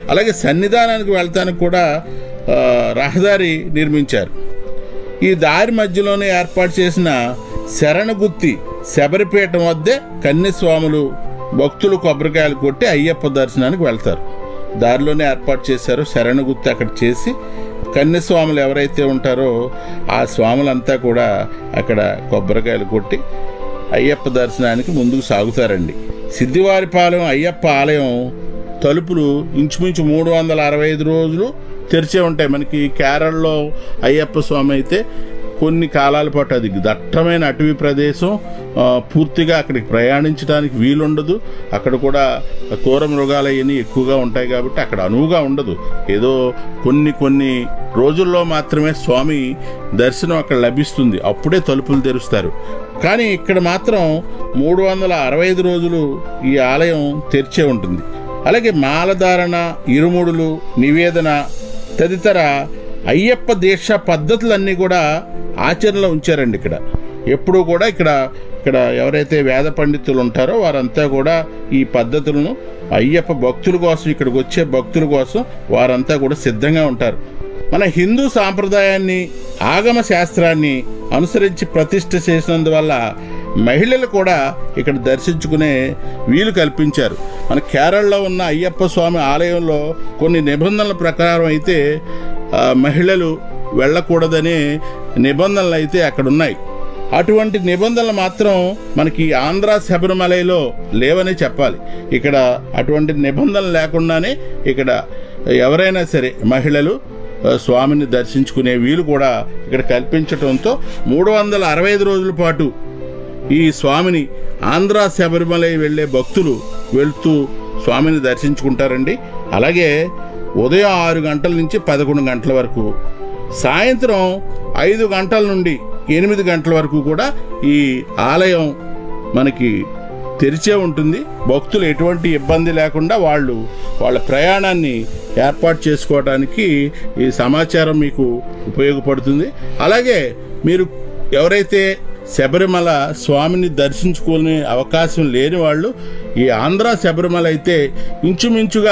అలాగే సన్నిధానానికి వెళ్తానికి కూడా ఆ, రహదారి నిర్మించారు ఈ దారి మధ్యలోనే ఏర్పాటు చేసిన శరణగుత్తి శబరిపీఠం వద్దే కన్యస్వాములు భక్తులు కొబ్బరికాయలు కొట్టి అయ్యప్ప దర్శనానికి వెళ్తారు దారిలోనే ఏర్పాటు చేశారు శరణగుత్తి అక్కడ చేసి కన్యస్వాములు ఎవరైతే ఉంటారో ఆ స్వాములంతా కూడా అక్కడ కొబ్బరికాయలు కొట్టి అయ్యప్ప దర్శనానికి ముందుకు సాగుతారండి సిద్ధివారిపాలెం అయ్యప్ప ఆలయం తలుపులు ఇంచుమించు మూడు వందల అరవై ఐదు రోజులు తెరిచే ఉంటాయి మనకి కేరళలో అయ్యప్ప స్వామి అయితే కొన్ని కాలాల పాటు అది దట్టమైన అటవీ ప్రదేశం ఆ, పూర్తిగా అక్కడికి ప్రయాణించడానికి వీలుండదు అక్కడ కూడా క్రూర మృగాలు అవన్నీ ఎక్కువగా ఉంటాయి కాబట్టి అక్కడ అనువుగా ఉండదు ఏదో కొన్ని కొన్ని రోజుల్లో మాత్రమే స్వామి దర్శనం అక్కడ లభిస్తుంది అప్పుడే తలుపులు తెరుస్తారు కానీ ఇక్కడ మాత్రం మూడు వందల అరవై ఐదు రోజులు ఈ ఆలయం తెరిచే ఉంటుంది అలాగే మాలధారణ ఇరుముడులు నివేదన తదితర అయ్యప్ప దీక్ష పద్ధతులన్నీ కూడా ఆచరణలో ఉంచారండి ఇక్కడ ఎప్పుడూ కూడా ఇక్కడ ఇక్కడ ఎవరైతే వేద పండితులు ఉంటారో వారంతా కూడా ఈ పద్ధతులను అయ్యప్ప భక్తుల కోసం ఇక్కడికి వచ్చే భక్తుల కోసం వారంతా కూడా సిద్ధంగా ఉంటారు మన హిందూ సాంప్రదాయాన్ని ఆగమ శాస్త్రాన్ని అనుసరించి ప్రతిష్ఠ చేసినందువల్ల మహిళలు కూడా ఇక్కడ దర్శించుకునే వీలు కల్పించారు మన కేరళలో ఉన్న అయ్యప్ప స్వామి ఆలయంలో కొన్ని నిబంధనల ప్రకారం అయితే ఆ, మహిళలు వెళ్ళకూడదనే నిబంధనలు అయితే అక్కడ ఉన్నాయి అటువంటి నిబంధనలు మాత్రం మనకి ఆంధ్ర శబరిమలలో లేవని చెప్పాలి ఇక్కడ అటువంటి నిబంధనలు లేకుండానే ఇక్కడ ఎవరైనా సరే మహిళలు ఆ, స్వామిని దర్శించుకునే వీలు కూడా ఇక్కడ కల్పించడంతో మూడు వందల అరవై ఐదు రోజుల పాటు ఈ స్వామిని ఆంధ్ర శబరిమల వెళ్ళే భక్తులు వెళ్తూ స్వామిని దర్శించుకుంటారండి అలాగే ఉదయం ఆరు గంటల నుంచి పదకొండు గంటల వరకు సాయంత్రం ఐదు గంటల నుండి ఎనిమిది గంటల వరకు కూడా ఈ ఆలయం మనకి తెరిచే ఉంటుంది భక్తులు ఎటువంటి ఇబ్బంది లేకుండా వాళ్ళు వాళ్ళ ప్రయాణాన్ని ఏర్పాటు చేసుకోవడానికి ఈ సమాచారం మీకు ఉపయోగపడుతుంది అలాగే మీరు ఎవరైతే శబరిమల స్వామిని దర్శించుకునే అవకాశం లేని వాళ్ళు ఈ ఆంధ్ర శబరిమల అయితే ఇంచుమించుగా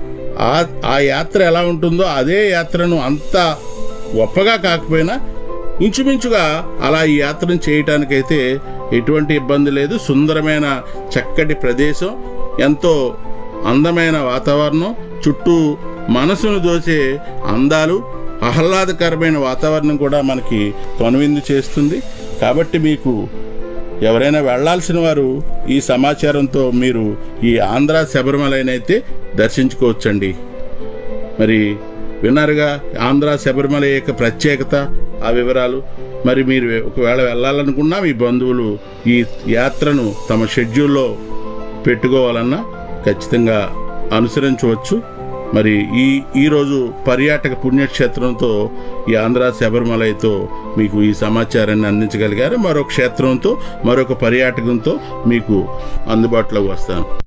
ఆ ఆ యాత్ర ఎలా ఉంటుందో అదే యాత్రను అంత గొప్పగా కాకపోయినా ఇంచుమించుగా అలా ఈ యాత్రను చేయటానికైతే ఎటువంటి ఇబ్బంది లేదు సుందరమైన చక్కటి ప్రదేశం ఎంతో అందమైన వాతావరణం చుట్టూ మనసును దోచే అందాలు ఆహ్లాదకరమైన వాతావరణం కూడా మనకి కనువిందు చేస్తుంది కాబట్టి మీకు ఎవరైనా వెళ్ళాల్సిన వారు ఈ సమాచారంతో మీరు ఈ ఆంధ్ర శబరిమలైనైతే దర్శించుకోవచ్చండి మరి విన్నారుగా ఆంధ్ర శబరిమల యొక్క ప్రత్యేకత ఆ వివరాలు మరి మీరు ఒకవేళ వెళ్ళాలనుకున్నా మీ బంధువులు ఈ యాత్రను తమ షెడ్యూల్లో పెట్టుకోవాలన్నా ఖచ్చితంగా అనుసరించవచ్చు మరి ఈ ఈరోజు పర్యాటక పుణ్యక్షేత్రంతో ఈ ఆంధ్ర శబరిమలైతో మీకు ఈ సమాచారాన్ని అందించగలిగారు మరో క్షేత్రంతో మరొక పర్యాటకంతో మీకు అందుబాటులోకి వస్తాను